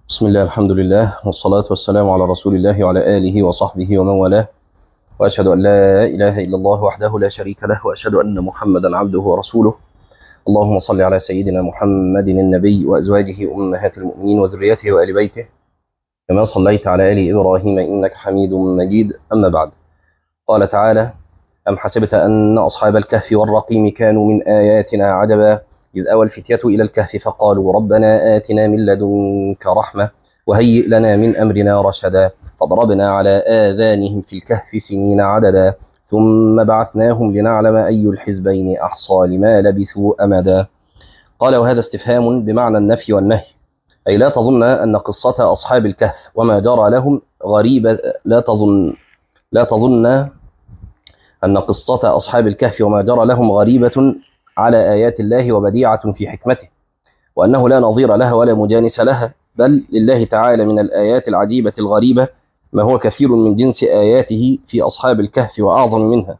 بسم الله الحمد لله والصلاة والسلام على رسول الله وعلى آله وصحبه ومن والاه وأشهد أن لا إله إلا الله وحده لا شريك له وأشهد أن محمدا عبده ورسوله اللهم صل على سيدنا محمد النبي وأزواجه أمهات المؤمنين وذريته وآل بيته كما صليت على آل إبراهيم إنك حميد مجيد أما بعد قال تعالى أم حسبت أن أصحاب الكهف والرقيم كانوا من آياتنا عجبا إذ أوى الفتية إلى الكهف فقالوا ربنا آتنا من لدنك رحمة وهيئ لنا من أمرنا رشدا فضربنا على آذانهم في الكهف سنين عددا ثم بعثناهم لنعلم أي الحزبين أحصى لما لبثوا أمدا قال وهذا استفهام بمعنى النفي والنهي أي لا تظن أن قصة أصحاب الكهف وما جرى لهم غريبة لا تظن لا تظن أن قصة أصحاب الكهف وما جرى لهم غريبة على آيات الله وبديعة في حكمته وأنه لا نظير لها ولا مجانس لها بل لله تعالى من الآيات العجيبة الغريبة ما هو كثير من جنس آياته في أصحاب الكهف وأعظم منها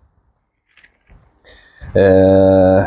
آه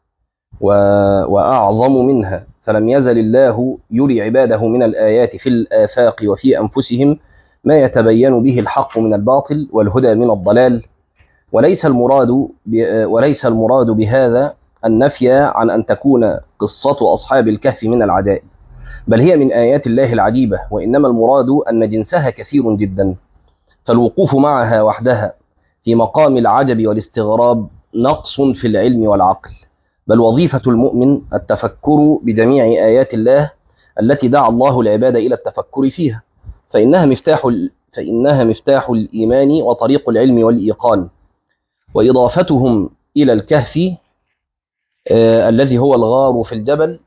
وأعظم منها فلم يزل الله يري عباده من الآيات في الآفاق وفي أنفسهم ما يتبين به الحق من الباطل والهدى من الضلال وليس المراد وليس المراد بهذا النفي عن أن تكون قصة أصحاب الكهف من العجائب بل هي من آيات الله العجيبة وإنما المراد أن جنسها كثير جدا فالوقوف معها وحدها في مقام العجب والاستغراب نقص في العلم والعقل بل وظيفة المؤمن التفكر بجميع آيات الله التي دعا الله العباد إلى التفكر فيها فإنها مفتاح فإنها مفتاح الإيمان وطريق العلم والإيقان وإضافتهم إلى الكهف آه الذي هو الغار في الجبل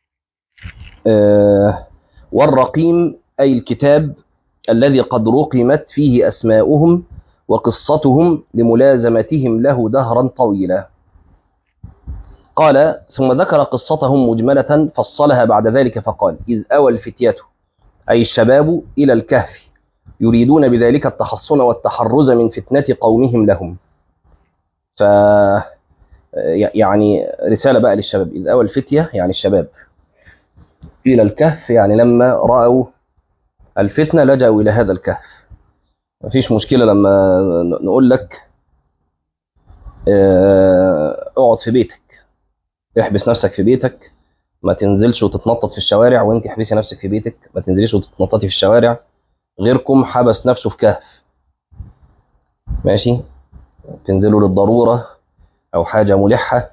آه والرقيم أي الكتاب الذي قد رقمت فيه أسماؤهم وقصتهم لملازمتهم له دهرا طويلا قال ثم ذكر قصتهم مجملة فصلها بعد ذلك فقال إذ أوى الفتية أي الشباب إلى الكهف يريدون بذلك التحصن والتحرز من فتنة قومهم لهم ف يعني رسالة بقى للشباب إذ أوى الفتية يعني الشباب إلى الكهف يعني لما رأوا الفتنة لجأوا إلى هذا الكهف مفيش مشكلة لما نقول لك اقعد في بيتك احبس نفسك في بيتك ما تنزلش وتتنطط في الشوارع وانت احبسي نفسك في بيتك ما تنزليش وتتنططي في الشوارع غيركم حبس نفسه في كهف ماشي تنزلوا للضرورة أو حاجة ملحة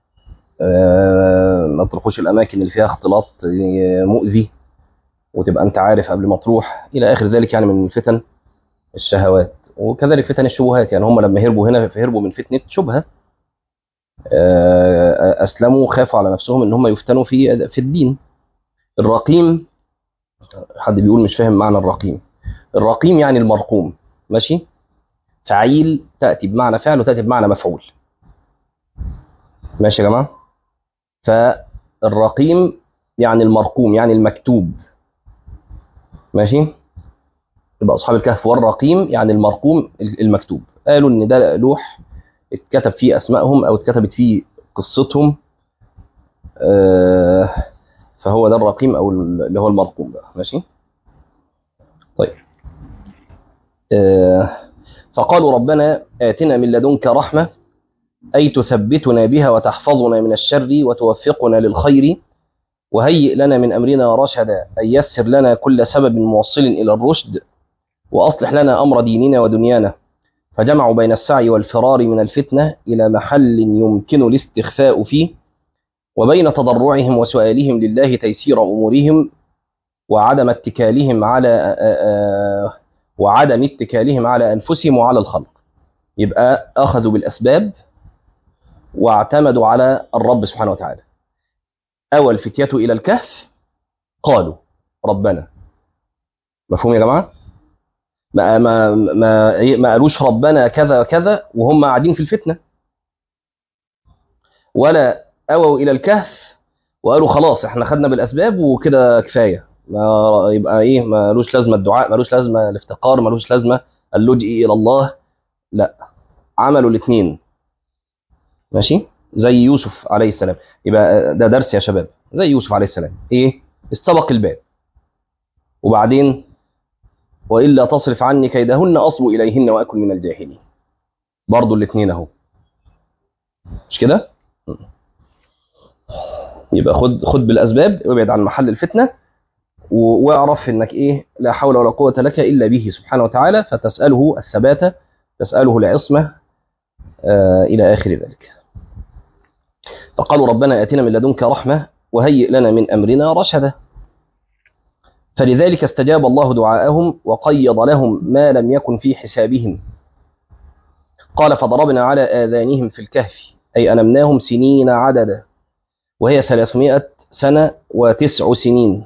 ما تروحوش الأماكن اللي فيها اختلاط مؤذي وتبقى أنت عارف قبل ما تروح إلى آخر ذلك يعني من فتن الشهوات وكذلك فتن الشبهات يعني هم لما هربوا هنا هربوا من فتنة شبهة أسلموا خافوا على نفسهم إن هم يفتنوا في في الدين الرقيم حد بيقول مش فاهم معنى الرقيم الرقيم يعني المرقوم ماشي فعيل تأتي بمعنى فعل وتأتي بمعنى مفعول ماشي يا جماعة فالرقيم يعني المرقوم يعني المكتوب ماشي يبقى أصحاب الكهف والرقيم يعني المرقوم المكتوب قالوا إن ده لوح اتكتب فيه أسمائهم أو اتكتبت فيه قصتهم آه فهو ده الرقيم أو اللي هو المرقوم بقى ماشي طيب آه فقالوا ربنا آتنا من لدنك رحمة أي تثبتنا بها وتحفظنا من الشر وتوفقنا للخير وهيئ لنا من أمرنا رشدا أي يسر لنا كل سبب موصل إلى الرشد وأصلح لنا أمر ديننا ودنيانا فجمعوا بين السعي والفرار من الفتنة إلى محل يمكن الاستخفاء فيه وبين تضرعهم وسؤالهم لله تيسير أمورهم وعدم اتكالهم على آآ وعدم اتكالهم على أنفسهم وعلى الخلق يبقى أخذوا بالأسباب واعتمدوا على الرب سبحانه وتعالى أوى الفتية إلى الكهف قالوا ربنا مفهوم يا جماعة ما ما ما ما قالوش ربنا كذا كذا وهم قاعدين في الفتنة ولا أووا إلى الكهف وقالوا خلاص احنا خدنا بالأسباب وكده كفاية ما يبقى ايه ملوش لازمه الدعاء ملوش لازمه الافتقار ملوش لازمه اللجئ الى الله لا عملوا الاثنين ماشي زي يوسف عليه السلام يبقى ده درس يا شباب زي يوسف عليه السلام ايه استبق الباب وبعدين وإلا تصرف عني كيدهن أصب إليهن وأكل من الجاهلين برضو الاثنين أهو مش كده يبقى خد خد بالأسباب وابعد عن محل الفتنة و- واعرف انك ايه لا حول ولا قوة لك الا به سبحانه وتعالى فتسأله الثبات تسأله العصمة آه الى اخر ذلك فقالوا ربنا اتنا من لدنك رحمة وهيئ لنا من امرنا رشدا فلذلك استجاب الله دعاءهم وقيض لهم ما لم يكن في حسابهم قال فضربنا على آذانهم في الكهف أي أنمناهم سنين عددا وهي ثلاثمائة سنة وتسع سنين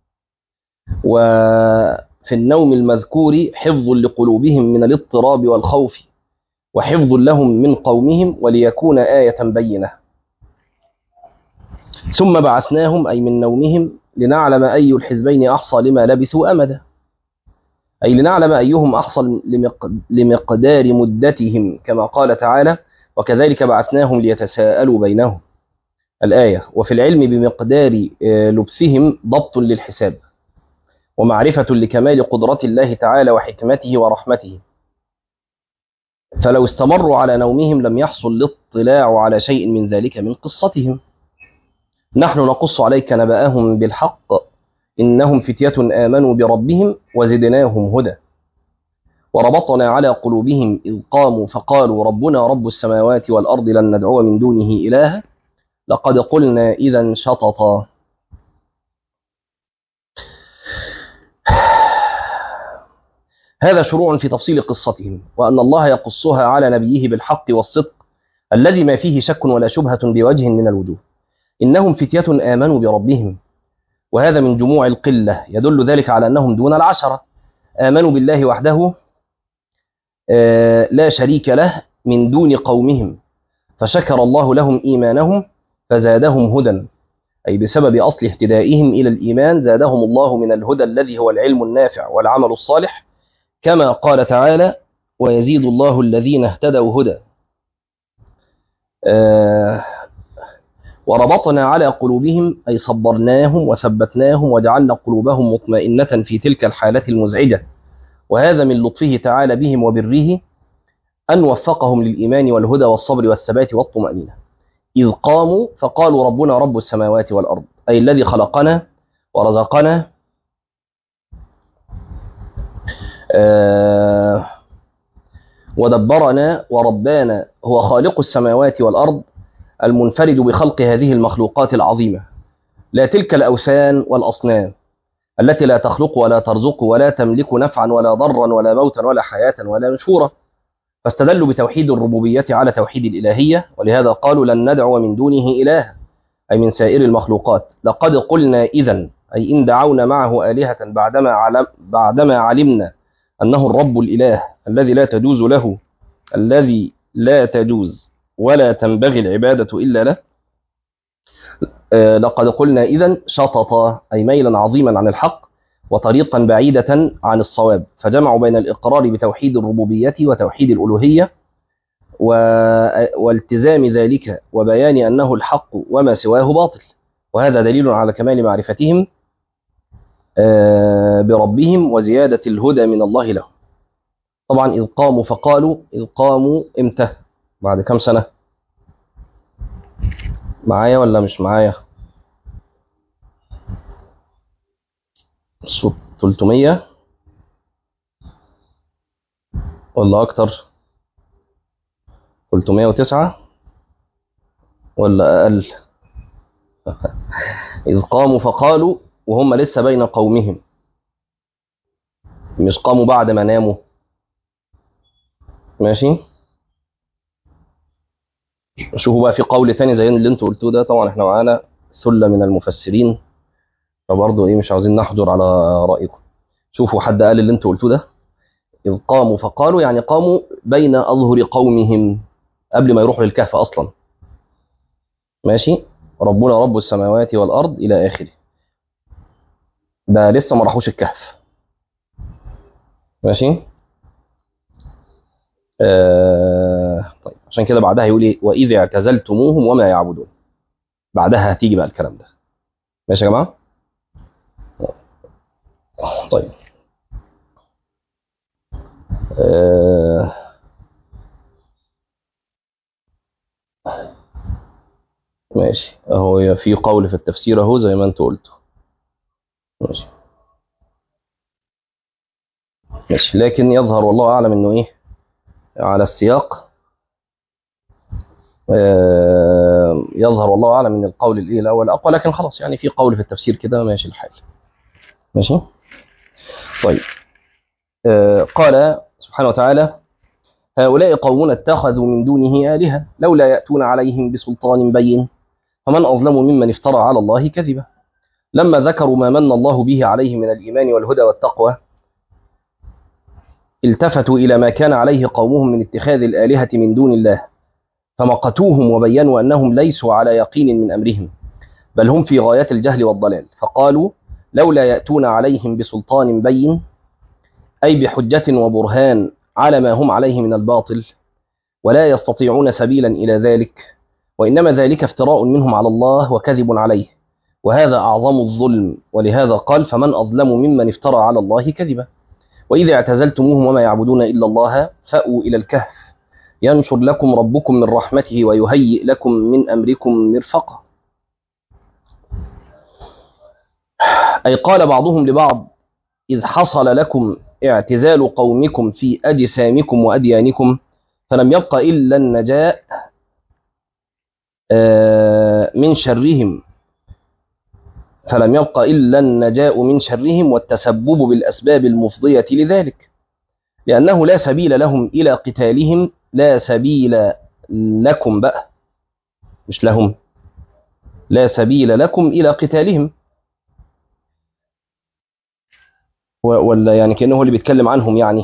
وفي النوم المذكور حفظ لقلوبهم من الاضطراب والخوف وحفظ لهم من قومهم وليكون آية بينة ثم بعثناهم أي من نومهم لنعلم أي الحزبين أحصى لما لبثوا أمدا أي لنعلم أيهم أحصى لمق- لمقدار مدتهم كما قال تعالى وكذلك بعثناهم ليتساءلوا بينهم الآية وفي العلم بمقدار آه، لبثهم ضبط للحساب ومعرفة لكمال قدرة الله تعالى وحكمته ورحمته فلو استمروا على نومهم لم يحصل الاطلاع على شيء من ذلك من قصتهم نحن نقص عليك نبأهم بالحق إنهم فتية آمنوا بربهم وزدناهم هدى وربطنا على قلوبهم إذ قاموا فقالوا ربنا رب السماوات والأرض لن ندعو من دونه إلها لقد قلنا إذا شططا هذا شروع في تفصيل قصتهم وأن الله يقصها على نبيه بالحق والصدق الذي ما فيه شك ولا شبهة بوجه من الوجوه إنهم فتية آمنوا بربهم وهذا من جموع القلة يدل ذلك على أنهم دون العشرة آمنوا بالله وحده آه، لا شريك له من دون قومهم فشكر الله لهم إيمانهم فزادهم هدى أي بسبب أصل اهتدائهم إلى الإيمان زادهم الله من الهدى الذي هو العلم النافع والعمل الصالح كما قال تعالى ويزيد الله الذين اهتدوا هدى آه وربطنا على قلوبهم أي صبرناهم وثبتناهم وجعلنا قلوبهم مطمئنة في تلك الحالة المزعجة وهذا من لطفه تعالى بهم وبره أن وفقهم للإيمان والهدى والصبر والثبات والطمأنينة إذ قاموا فقالوا ربنا رب السماوات والأرض أي الذي خلقنا ورزقنا آه ودبرنا وربانا هو خالق السماوات والأرض المنفرد بخلق هذه المخلوقات العظيمة لا تلك الأوثان والأصنام التي لا تخلق ولا ترزق ولا تملك نفعا ولا ضرا ولا موتا ولا حياة ولا نشورا فاستدلوا بتوحيد الربوبية على توحيد الإلهية ولهذا قالوا لن ندعو من دونه إلها أي من سائر المخلوقات لقد قلنا إذا أي إن دعونا معه آلهة بعدما, علم بعدما علمنا أنه الرب الإله الذي لا تجوز له الذي لا تجوز ولا تنبغي العبادة إلا له آه، لقد قلنا إذا شططا أي ميلا عظيما عن الحق وطريقا بعيدة عن الصواب فجمعوا بين الإقرار بتوحيد الربوبية وتوحيد الألوهية و- والتزام ذلك وبيان أنه الحق وما سواه باطل وهذا دليل على كمال معرفتهم آه، بربهم وزيادة الهدى من الله لهم طبعا إذ قاموا فقالوا إذ قاموا إمتى بعد كم سنة معايا ولا مش معايا صوت 300 ولا أكتر 309 ولا أقل إذ قاموا فقالوا وهم لسه بين قومهم مش قاموا بعد ما ناموا ماشي شوفوا بقى في قول تاني زي اللي انتوا قلتوه ده طبعا احنا معانا ثلة من المفسرين فبرضه ايه مش عاوزين نحجر على رأيكم شوفوا حد قال اللي انتوا قلتوه ده إذ قاموا فقالوا يعني قاموا بين أظهر قومهم قبل ما يروحوا للكهف أصلا ماشي ربنا رب السماوات والأرض إلى آخره ده لسه ما راحوش الكهف ماشي آه طيب عشان كده بعدها يقول ايه واذ اعتزلتموهم وما يعبدون بعدها هتيجي بقى الكلام ده ماشي يا جماعه طيب آه ماشي اهو في قول في التفسير اهو زي ما انت قلت ماشي ماشي لكن يظهر والله اعلم انه ايه على السياق آه يظهر والله اعلم ان القول الايه الاول اقوى لكن خلاص يعني في قول في التفسير كده ماشي الحال ماشي طيب آه قال سبحانه وتعالى هؤلاء قوم اتخذوا من دونه آلهة لولا يأتون عليهم بسلطان بين فمن أظلم ممن افترى على الله كذبا لما ذكروا ما من الله به عليهم من الإيمان والهدى والتقوى التفتوا إلى ما كان عليه قومهم من اتخاذ الآلهة من دون الله فمقتوهم وبينوا أنهم ليسوا على يقين من أمرهم بل هم في غاية الجهل والضلال فقالوا لولا يأتون عليهم بسلطان بين أي بحجة وبرهان على ما هم عليه من الباطل ولا يستطيعون سبيلا إلى ذلك وإنما ذلك افتراء منهم على الله وكذب عليه وهذا أعظم الظلم ولهذا قال فمن أظلم ممن افترى على الله كذبا وإذا اعتزلتموهم وما يعبدون إلا الله فأووا إلى الكهف ينشر لكم ربكم من رحمته ويهيئ لكم من أمركم مرفقا أي قال بعضهم لبعض إذ حصل لكم اعتزال قومكم في أجسامكم وأديانكم فلم يبق إلا النجاء من شرهم فلم يبق إلا النجاء من شرهم والتسبب بالأسباب المفضية لذلك لأنه لا سبيل لهم إلى قتالهم لا سبيل لكم بقى مش لهم لا سبيل لكم إلى قتالهم ولا يعني كأنه هو اللي بيتكلم عنهم يعني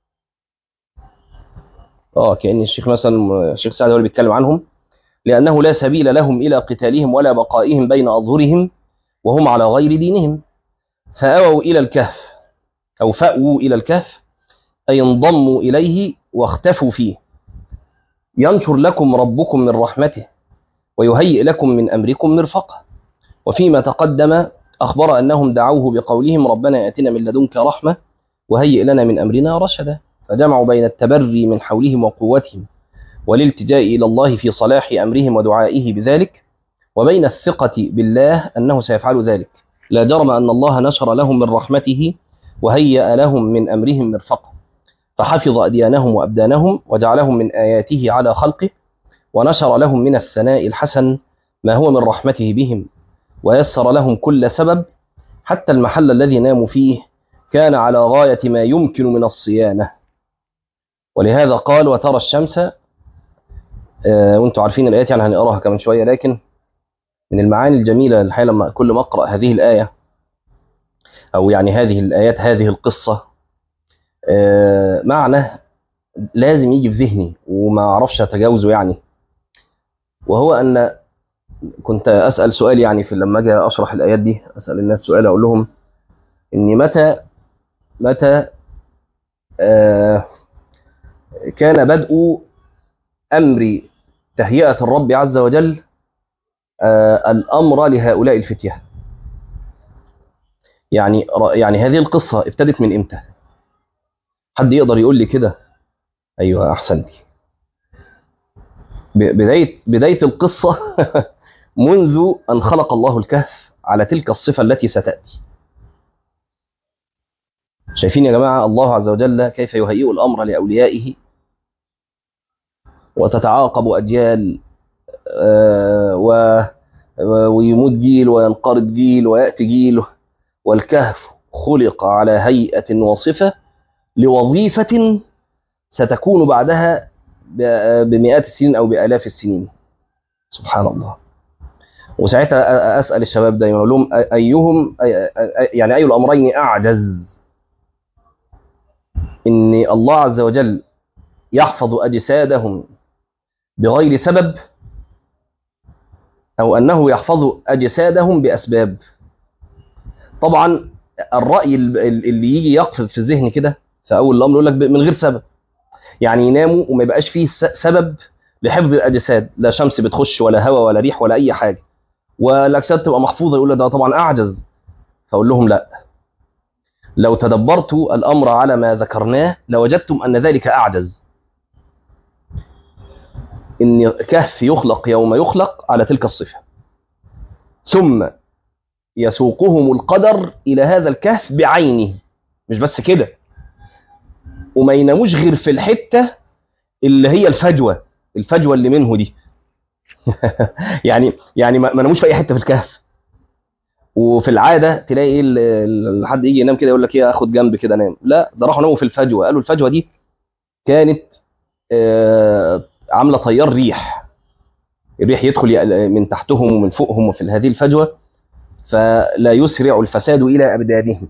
اه كأن الشيخ مثلا الشيخ سعد هو اللي بيتكلم عنهم لأنه لا سبيل لهم إلى قتالهم ولا بقائهم بين أظهرهم وهم على غير دينهم فأووا إلى الكهف أو فأووا إلى الكهف أي انضموا إليه واختفوا فيه ينشر لكم ربكم من رحمته ويهيئ لكم من أمركم مرفقة وفيما تقدم أخبر أنهم دعوه بقولهم ربنا يأتنا من لدنك رحمة وهيئ لنا من أمرنا رشدا فجمعوا بين التبري من حولهم وقوتهم والالتجاء إلى الله في صلاح أمرهم ودعائه بذلك وبين الثقة بالله أنه سيفعل ذلك لا جرم أن الله نشر لهم من رحمته وهيأ لهم من أمرهم مرفقة فحفظ أديانهم وأبدانهم وجعلهم من آياته على خلقه ونشر لهم من الثناء الحسن ما هو من رحمته بهم ويسر لهم كل سبب حتى المحل الذي ناموا فيه كان على غاية ما يمكن من الصيانة ولهذا قال وترى الشمس آه وانتم عارفين الآيات يعني هنقراها كمان شوية لكن من المعاني الجميلة الحقيقة لما كل ما أقرأ هذه الآية أو يعني هذه الآيات هذه القصة آه معنى لازم يجي في ذهني وما أعرفش أتجاوزه يعني وهو أن كنت أسأل سؤال يعني في لما أجي أشرح الآيات دي أسأل الناس سؤال أقول لهم إن متى متى آه كان بدء أمر تهيئة الرب عز وجل آه الأمر لهؤلاء الفتية يعني يعني هذه القصة ابتدت من إمتى؟ حد يقدر يقول لي كده؟ أيوه أحسنتي بداية بداية القصة منذ أن خلق الله الكهف على تلك الصفة التي ستأتي شايفين يا جماعة الله عز وجل كيف يهيئ الأمر لأوليائه وتتعاقب أجيال ويموت جيل وينقرض جيل ويأتي جيل والكهف خلق على هيئة وصفة لوظيفة ستكون بعدها بمئات السنين أو بآلاف السنين سبحان الله وساعتها أسأل الشباب دايما أقول لهم أيهم يعني أي الأمرين أعجز إن الله عز وجل يحفظ أجسادهم بغير سبب أو أنه يحفظ أجسادهم بأسباب طبعا الرأي اللي يجي يقفز في الذهن كده في أول الأمر يقول لك من غير سبب يعني يناموا وما يبقاش فيه سبب لحفظ الأجساد لا شمس بتخش ولا هواء ولا ريح ولا أي حاجة والأجساد تبقى محفوظة يقول ده طبعا أعجز فأقول لهم لا لو تدبرت الأمر على ما ذكرناه لوجدتم أن ذلك أعجز إن كهف يخلق يوم يخلق على تلك الصفة ثم يسوقهم القدر إلى هذا الكهف بعينه مش بس كده وما يناموش غير في الحتة اللي هي الفجوة الفجوة اللي منه دي يعني يعني ما ناموش في أي حتة في الكهف وفي العاده تلاقي ايه حد يجي ينام كده يقول لك ايه اخد جنب كده انام لا ده راحوا ناموا في الفجوه قالوا الفجوه دي كانت آه عامله تيار ريح الريح يدخل من تحتهم ومن فوقهم وفي هذه الفجوه فلا يسرع الفساد الى ابدانهم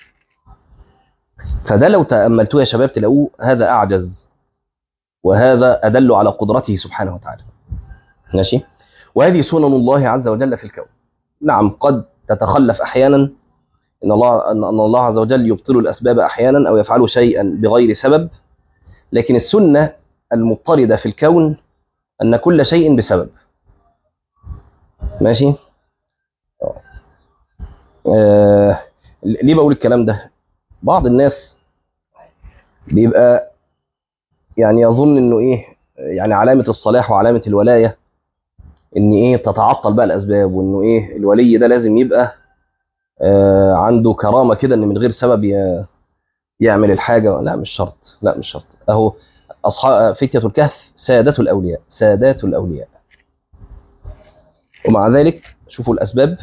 فده لو تاملتوه يا شباب تلاقوه هذا اعجز وهذا ادل على قدرته سبحانه وتعالى ماشي وهذه سنن الله عز وجل في الكون نعم قد تتخلف احيانا ان الله ان الله عز وجل يبطل الاسباب احيانا او يفعل شيئا بغير سبب لكن السنه المضطرده في الكون ان كل شيء بسبب ماشي آه ليه بقول الكلام ده بعض الناس بيبقى يعني يظن انه ايه يعني علامه الصلاح وعلامه الولايه ان ايه تتعطل بقى الاسباب وانه ايه الولي ده لازم يبقى آه عنده كرامه كده ان من غير سبب يعمل الحاجه لا مش شرط لا مش شرط اهو اصحاب فتيه الكهف سادة الاولياء سادات الاولياء ومع ذلك شوفوا الاسباب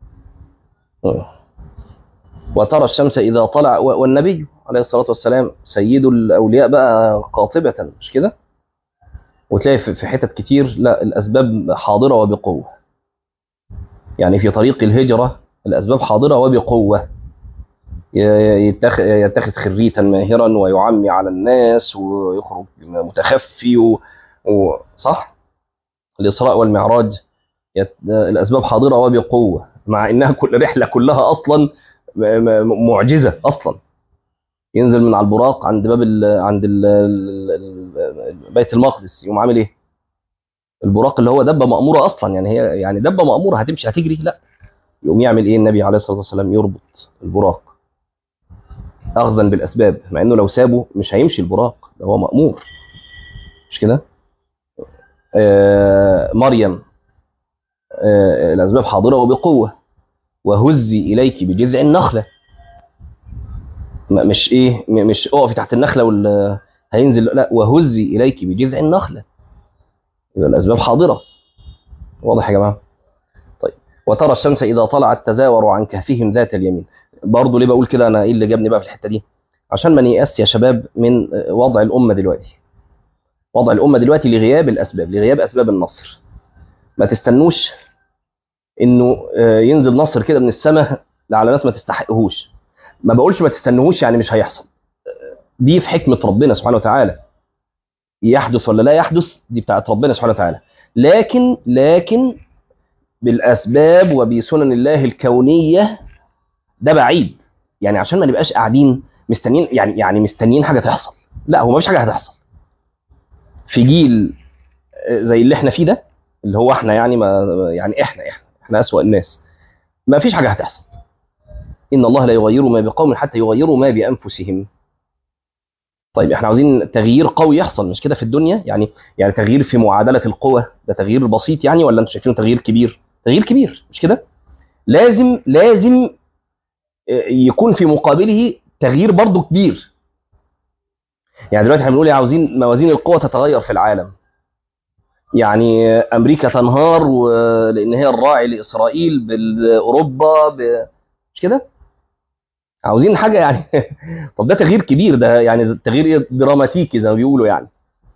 وترى الشمس اذا طلع والنبي عليه الصلاه والسلام سيد الاولياء بقى قاطبه مش كده وتلاقي في حتت كتير لا الاسباب حاضره وبقوه يعني في طريق الهجره الاسباب حاضره وبقوه يتخذ, يتخذ خريتا ماهرا ويعمي على الناس ويخرج متخفي و... و... صح الاسراء والمعراج يت... الاسباب حاضره وبقوه مع انها كل رحله كلها اصلا معجزه اصلا ينزل من على البراق عند باب ال عند ال بيت المقدس يقوم عامل ايه؟ البراق اللي هو دبه ماموره اصلا يعني هي يعني دبه ماموره هتمشي هتجري لا يقوم يعمل ايه النبي عليه الصلاه والسلام يربط البراق اخذا بالاسباب مع انه لو سابه مش هيمشي البراق ده هو مامور مش كده؟ آه مريم آه الاسباب حاضره وبقوه وهزي اليك بجذع النخله مش ايه مش اقفي تحت النخله وال هينزل لا وهزي اليك بجذع النخله يبقى الاسباب حاضره واضح يا جماعه طيب وترى الشمس اذا طلعت تزاور عن كهفهم ذات اليمين برضه ليه بقول كده انا ايه اللي جابني بقى في الحته دي عشان ما نيأس يا شباب من وضع الامه دلوقتي وضع الامه دلوقتي لغياب الاسباب لغياب اسباب النصر ما تستنوش انه ينزل نصر كده من السماء على ناس ما تستحقهوش ما بقولش ما تستنوهوش يعني مش هيحصل دي في حكمة ربنا سبحانه وتعالى يحدث ولا لا يحدث دي بتاعت ربنا سبحانه وتعالى لكن لكن بالأسباب وبسنن الله الكونية ده بعيد يعني عشان ما نبقاش قاعدين مستنيين يعني يعني مستنيين حاجة تحصل لا هو ما فيش حاجة هتحصل في جيل زي اللي احنا فيه ده اللي هو احنا يعني ما يعني احنا احنا احنا أسوأ الناس ما فيش حاجة هتحصل إن الله لا يغير ما بقوم حتى يغيروا ما بأنفسهم طيب احنا عاوزين تغيير قوي يحصل مش كده في الدنيا يعني يعني تغيير في معادلة القوى ده تغيير بسيط يعني ولا انتوا شايفينه تغيير كبير تغيير كبير مش كده لازم لازم يكون في مقابله تغيير برضه كبير يعني دلوقتي احنا بنقول عاوزين موازين القوى تتغير في العالم يعني امريكا تنهار لان هي الراعي لاسرائيل باوروبا ب... مش كده عاوزين حاجه يعني طب ده تغيير كبير ده يعني تغيير دراماتيكي زي ما بيقولوا يعني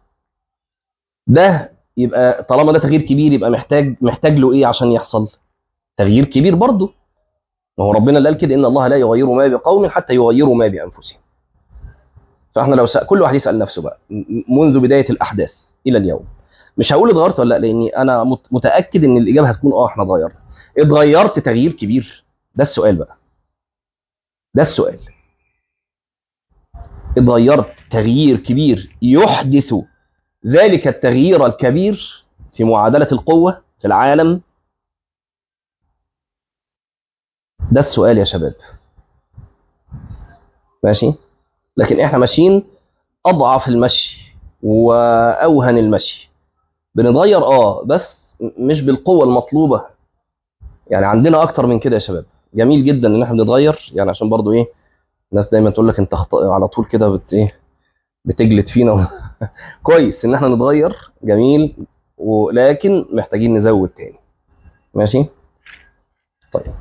ده يبقى طالما ده تغيير كبير يبقى محتاج محتاج له ايه عشان يحصل تغيير كبير برضه ما هو ربنا اللي قال كده ان الله لا يغير ما بقوم حتى يغيروا ما بانفسهم فاحنا لو سأل كل واحد يسال نفسه بقى منذ بدايه الاحداث الى اليوم مش هقول اتغيرت ولا لا لاني انا متاكد ان الاجابه هتكون اه احنا اتغيرنا اتغيرت تغيير كبير ده السؤال بقى ده السؤال اتغيرت تغيير كبير يحدث ذلك التغيير الكبير في معادلة القوة في العالم ده السؤال يا شباب ماشي لكن احنا ماشيين اضعف المشي واوهن المشي بنتغير اه بس مش بالقوه المطلوبه يعني عندنا اكتر من كده يا شباب جميل جدا ان احنا بنتغير يعني عشان برضو ايه الناس دايما تقول لك انت خط... على طول كده بت ايه بتجلد فينا كويس ان احنا نتغير جميل ولكن محتاجين نزود تاني ماشي طيب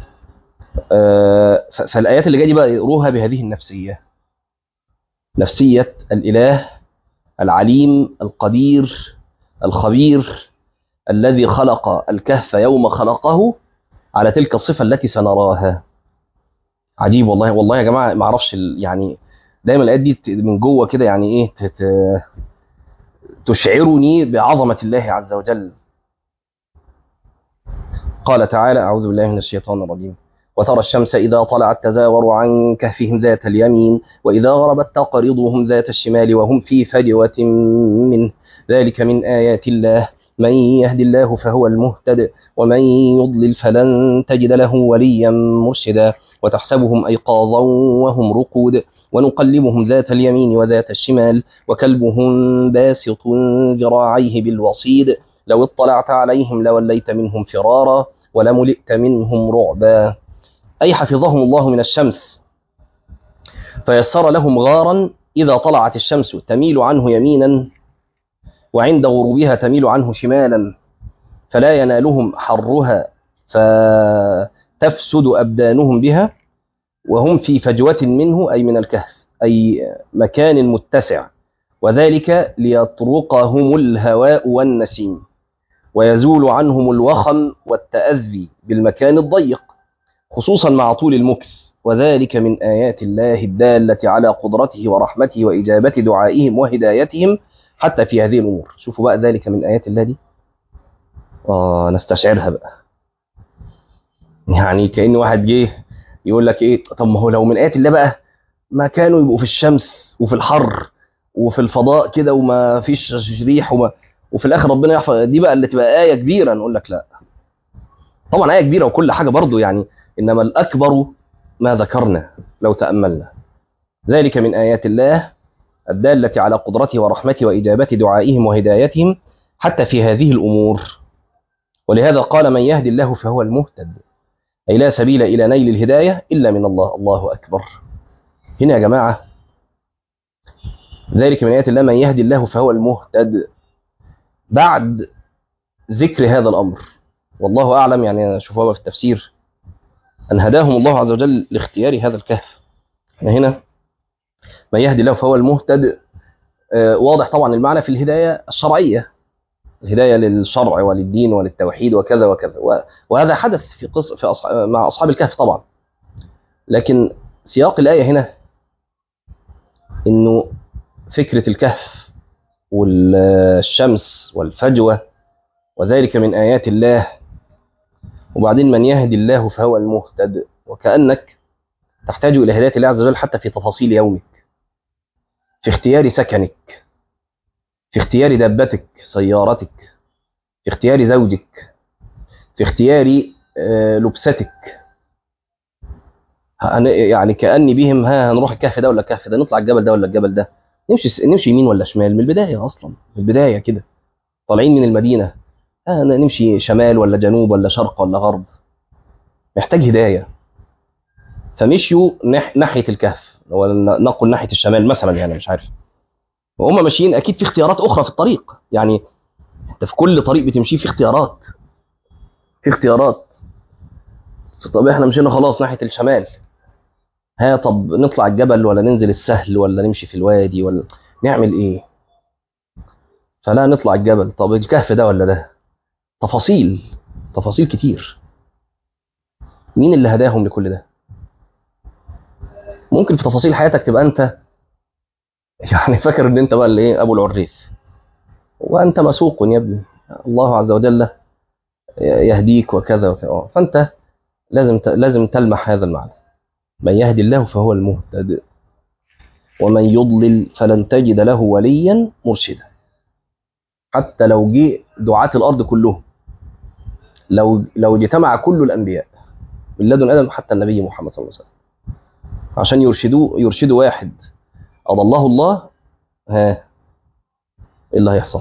آه فالايات اللي جايه دي بقى يقروها بهذه النفسيه نفسيه الاله العليم القدير الخبير الذي خلق الكهف يوم خلقه على تلك الصفه التي سنراها عجيب والله والله يا جماعه ما اعرفش يعني دايما الايات دي من جوه كده يعني ايه تت... تشعرني بعظمه الله عز وجل قال تعالى اعوذ بالله من الشيطان الرجيم وترى الشمس إذا طلعت تزاور عن كهفهم ذات اليمين وإذا غربت تقرضهم ذات الشمال وهم في فجوة منه ذلك من آيات الله من يهد الله فهو المهتد ومن يضلل فلن تجد له وليا مرشدا وتحسبهم أيقاظا وهم رقود ونقلبهم ذات اليمين وذات الشمال وكلبهم باسط ذراعيه بالوصيد لو اطلعت عليهم لوليت منهم فرارا ولملئت منهم رعبا أي حفظهم الله من الشمس فيسر لهم غارا إذا طلعت الشمس تميل عنه يمينا وعند غروبها تميل عنه شمالا فلا ينالهم حرها فتفسد أبدانهم بها وهم في فجوة منه أي من الكهف أي مكان متسع وذلك ليطرقهم الهواء والنسيم ويزول عنهم الوخم والتأذي بالمكان الضيق خصوصا مع طول المكث وذلك من آيات الله الدالة على قدرته ورحمته وإجابة دعائهم وهدايتهم حتى في هذه الأمور شوفوا بقى ذلك من آيات الله دي آه نستشعرها بقى يعني كأن واحد جه يقول لك إيه طب ما هو لو من آيات الله بقى ما كانوا يبقوا في الشمس وفي الحر وفي الفضاء كده وما فيش ريح وما وفي الآخر ربنا يحفظ دي بقى اللي تبقى آية كبيرة نقول لك لا طبعا آية كبيرة وكل حاجة برضو يعني إنما الأكبر ما ذكرنا لو تأملنا ذلك من آيات الله الدالة على قدرته ورحمته وإجابة دعائهم وهدايتهم حتى في هذه الأمور ولهذا قال من يهدي الله فهو المهتد أي لا سبيل إلى نيل الهداية إلا من الله الله أكبر هنا يا جماعة ذلك من آيات الله من يهدي الله فهو المهتد بعد ذكر هذا الأمر والله أعلم يعني شوفوا في التفسير أن هداهم الله عز وجل لاختيار هذا الكهف احنا هنا من يهدي الله فهو المهتد آه واضح طبعا المعنى في الهداية الشرعية الهداية للشرع وللدين وللتوحيد وكذا وكذا وهذا حدث في قص في أصحاب مع أصحاب الكهف طبعا لكن سياق الآية هنا إنه فكرة الكهف والشمس والفجوة وذلك من آيات الله وبعدين من يهدي الله فهو المهتد وكأنك تحتاج إلى هداية الله عز وجل حتى في تفاصيل يومك في اختيار سكنك في اختيار دابتك سيارتك في اختيار زوجك في اختيار لبستك يعني كأني بهم ها هنروح الكهف ده ولا الكهف ده نطلع الجبل ده ولا الجبل ده نمشي نمشي يمين ولا شمال من البداية أصلا من البداية كده طالعين من المدينة آه نمشي شمال ولا جنوب ولا شرق ولا غرب محتاج هداية فمشيوا نح... ناحية الكهف ولا نقل ناحية الشمال مثلا يعني مش عارف وهم ماشيين أكيد في اختيارات أخرى في الطريق يعني أنت في كل طريق بتمشي في اختيارات في اختيارات طب احنا مشينا خلاص ناحية الشمال ها طب نطلع الجبل ولا ننزل السهل ولا نمشي في الوادي ولا نعمل ايه فلا نطلع الجبل طب الكهف ده ولا ده تفاصيل تفاصيل كتير مين اللي هداهم لكل ده ممكن في تفاصيل حياتك تبقى انت يعني فاكر ان انت بقى اللي ايه ابو العريف وانت مسوق يا ابني الله عز وجل يهديك وكذا وكذا فانت لازم لازم تلمح هذا المعنى من يهدي الله فهو المهتد ومن يضلل فلن تجد له وليا مرشدا حتى لو جه دعاة الارض كلهم لو لو اجتمع كل الانبياء من لدن ادم حتى النبي محمد صلى الله عليه وسلم عشان يرشدوه يرشدوا واحد أضله الله ها ايه اللي هيحصل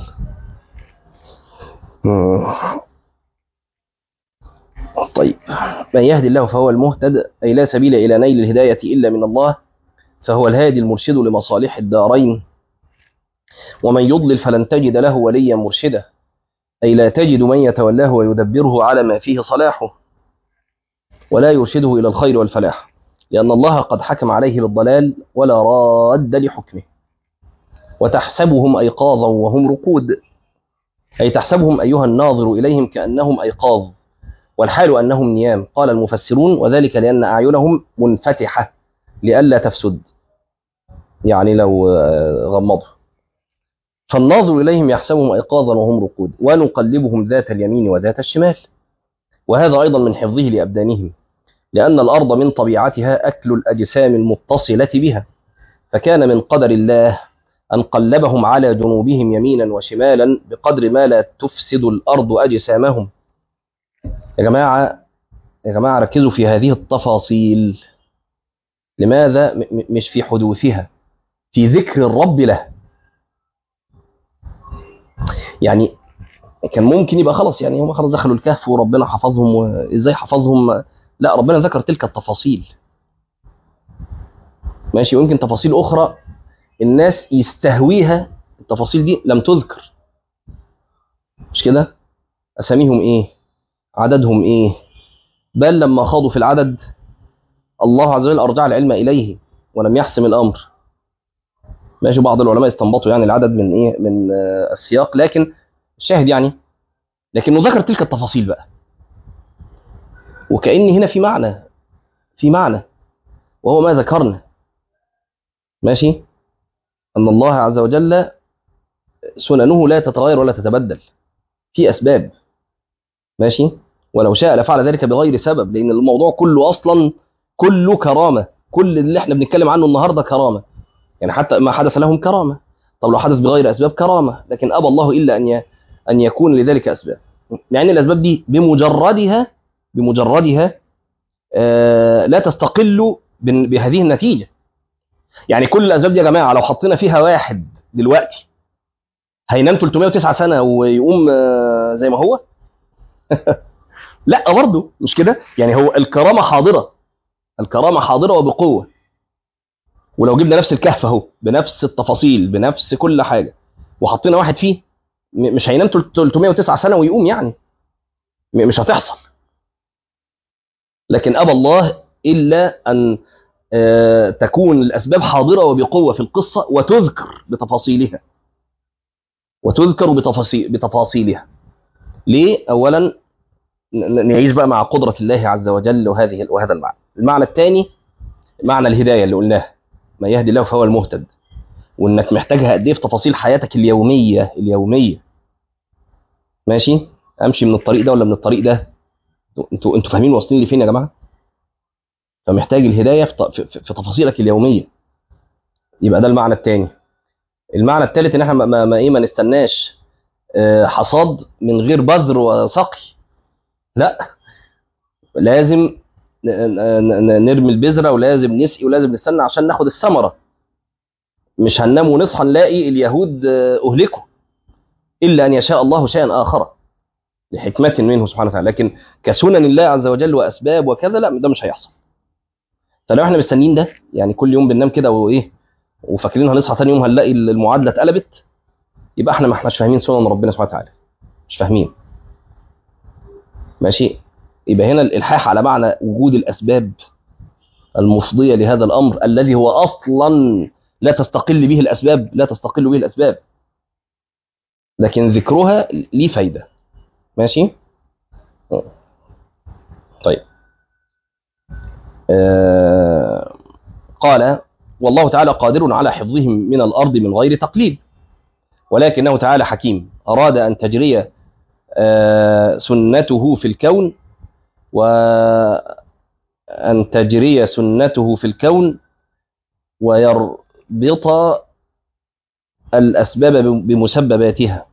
طيب من يهدي الله فهو المهتد أي لا سبيل إلى نيل الهداية إلا من الله فهو الهادي المرشد لمصالح الدارين ومن يضلل فلن تجد له وليا مرشدا أي لا تجد من يتولاه ويدبره على ما فيه صلاحه ولا يرشده إلى الخير والفلاح لأن الله قد حكم عليه بالضلال ولا راد لحكمه وتحسبهم أيقاظا وهم رقود أي تحسبهم أيها الناظر إليهم كأنهم أيقاظ والحال أنهم نيام قال المفسرون وذلك لأن أعينهم منفتحة لئلا تفسد يعني لو غمضوا فالناظر إليهم يحسبهم أيقاظا وهم رقود ونقلبهم ذات اليمين وذات الشمال وهذا أيضا من حفظه لأبدانهم لأن الأرض من طبيعتها أكل الأجسام المتصلة بها فكان من قدر الله أن قلبهم على جنوبهم يمينا وشمالا بقدر ما لا تفسد الأرض أجسامهم يا جماعة يا جماعة ركزوا في هذه التفاصيل لماذا مش في حدوثها في ذكر الرب له يعني كان ممكن يبقى خلاص يعني هم خلاص دخلوا الكهف وربنا حفظهم وازاي حفظهم لا ربنا ذكر تلك التفاصيل ماشي ويمكن تفاصيل اخرى الناس يستهويها التفاصيل دي لم تذكر مش كده اساميهم ايه عددهم ايه بل لما خاضوا في العدد الله عز وجل ارجع العلم اليه ولم يحسم الامر ماشي بعض العلماء استنبطوا يعني العدد من ايه من آه السياق لكن الشاهد يعني لكنه ذكر تلك التفاصيل بقى وكأن هنا في معنى في معنى وهو ما ذكرنا ماشي أن الله عز وجل سننه لا تتغير ولا تتبدل في أسباب ماشي ولو شاء لفعل ذلك بغير سبب لأن الموضوع كله أصلا كله كرامة كل اللي احنا بنتكلم عنه النهاردة كرامة يعني حتى ما حدث لهم كرامة طب لو حدث بغير أسباب كرامة لكن أبى الله إلا أن أن يكون لذلك أسباب يعني الأسباب دي بمجردها بمجردها آه لا تستقل بهذه النتيجة يعني كل الأسباب دي يا جماعة لو حطينا فيها واحد دلوقتي هينام 309 سنة ويقوم آه زي ما هو لا برضه مش كده يعني هو الكرامة حاضرة الكرامة حاضرة وبقوة ولو جبنا نفس الكهف اهو بنفس التفاصيل بنفس كل حاجة وحطينا واحد فيه مش هينام 309 سنة ويقوم يعني مش هتحصل لكن أبى الله إلا أن تكون الأسباب حاضرة وبقوة في القصة وتذكر بتفاصيلها وتذكر بتفاصيل بتفاصيلها ليه؟ أولا نعيش بقى مع قدرة الله عز وجل وهذه وهذا المعنى المعنى الثاني معنى الهداية اللي قلناه ما يهدي الله فهو المهتد وانك محتاجها قد ايه في تفاصيل حياتك اليوميه اليوميه ماشي امشي من الطريق ده ولا من الطريق ده انتوا انتوا فاهمين واصلين لفين يا جماعه فمحتاج الهدايه في, في, في تفاصيلك اليوميه يبقى ده المعنى الثاني المعنى الثالث ان احنا ما, ما, ما ايه ما نستناش حصاد من غير بذر وسقي لا لازم نرمي البذره ولازم نسقي ولازم نستنى عشان ناخد الثمره مش هننام ونصحى نلاقي اليهود اهلكوا الا ان يشاء الله شيئا اخر لحكمه منه سبحانه وتعالى لكن كسنن الله عز وجل واسباب وكذا لا ده مش هيحصل فلو احنا مستنيين ده يعني كل يوم بننام كده وايه وفاكرين هنصحى تاني يوم هنلاقي المعادله اتقلبت يبقى احنا ما احناش فاهمين سنن ربنا سبحانه وتعالى مش فاهمين ماشي يبقى هنا الالحاح على معنى وجود الاسباب المفضيه لهذا الامر الذي هو اصلا لا تستقل به الاسباب لا تستقل به الاسباب لكن ذكرها ليه فايده ماشي طيب آه قال والله تعالى قادر على حفظهم من الارض من غير تقليد ولكنه تعالى حكيم اراد ان تجري آه سنته في الكون وأن تجري سنته في الكون ويربط الأسباب بمسبباتها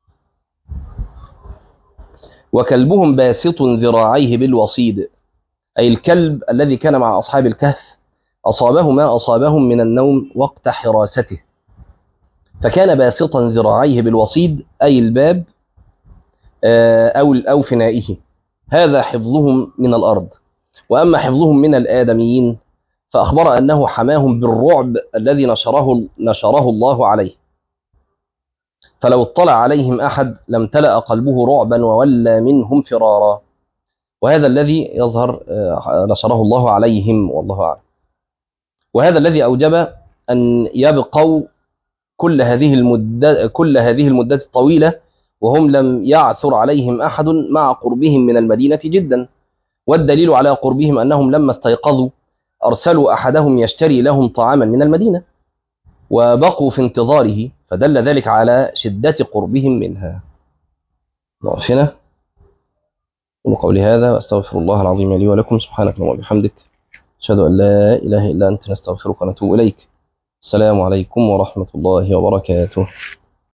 وكلبهم باسط ذراعيه بالوصيد أي الكلب الذي كان مع أصحاب الكهف أصابه ما أصابهم من النوم وقت حراسته فكان باسطا ذراعيه بالوصيد أي الباب أو أو فنائه هذا حفظهم من الأرض وأما حفظهم من الآدميين فأخبر أنه حماهم بالرعب الذي نشره نشره الله عليه فلو اطلع عليهم أحد لم تلأ قلبه رعبا وولى منهم فرارا وهذا الذي يظهر نشره الله عليهم والله أعلم وهذا الذي أوجب أن يبقوا كل هذه المدة كل هذه المدة الطويلة وهم لم يعثر عليهم أحد مع قربهم من المدينة جدا والدليل على قربهم أنهم لما استيقظوا أرسلوا أحدهم يشتري لهم طعاما من المدينة وبقوا في انتظاره فدل ذلك على شدة قربهم منها نقف هنا قولي هذا وأستغفر الله العظيم لي ولكم سبحانك اللهم وبحمدك أشهد أن لا إله إلا أنت نستغفرك ونتوب إليك السلام عليكم ورحمة الله وبركاته